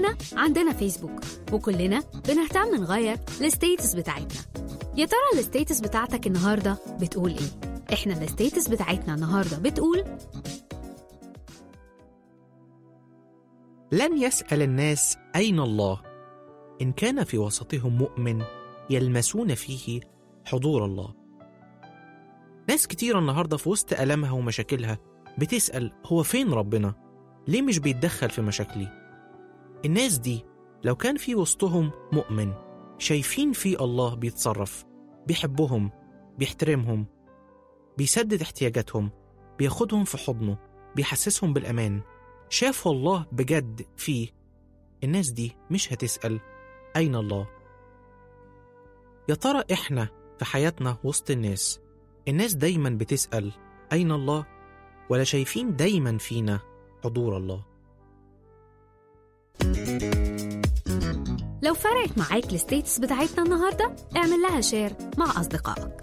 كلنا عندنا فيسبوك وكلنا بنهتم نغير الستيتس بتاعتنا يا ترى الستيتس بتاعتك النهارده بتقول ايه احنا الستيتس بتاعتنا النهارده بتقول لن يسأل الناس أين الله إن كان في وسطهم مؤمن يلمسون فيه حضور الله ناس كتير النهاردة في وسط ألمها ومشاكلها بتسأل هو فين ربنا؟ ليه مش بيتدخل في مشاكلي؟ الناس دي لو كان في وسطهم مؤمن شايفين في الله بيتصرف بيحبهم بيحترمهم بيسدد احتياجاتهم بياخدهم في حضنه بيحسسهم بالأمان شافوا الله بجد فيه الناس دي مش هتسأل أين الله يا ترى إحنا في حياتنا وسط الناس الناس دايما بتسأل أين الله ولا شايفين دايما فينا حضور الله لو فرقت معاك الستيتس بتاعتنا النهارده اعمل لها شير مع أصدقائك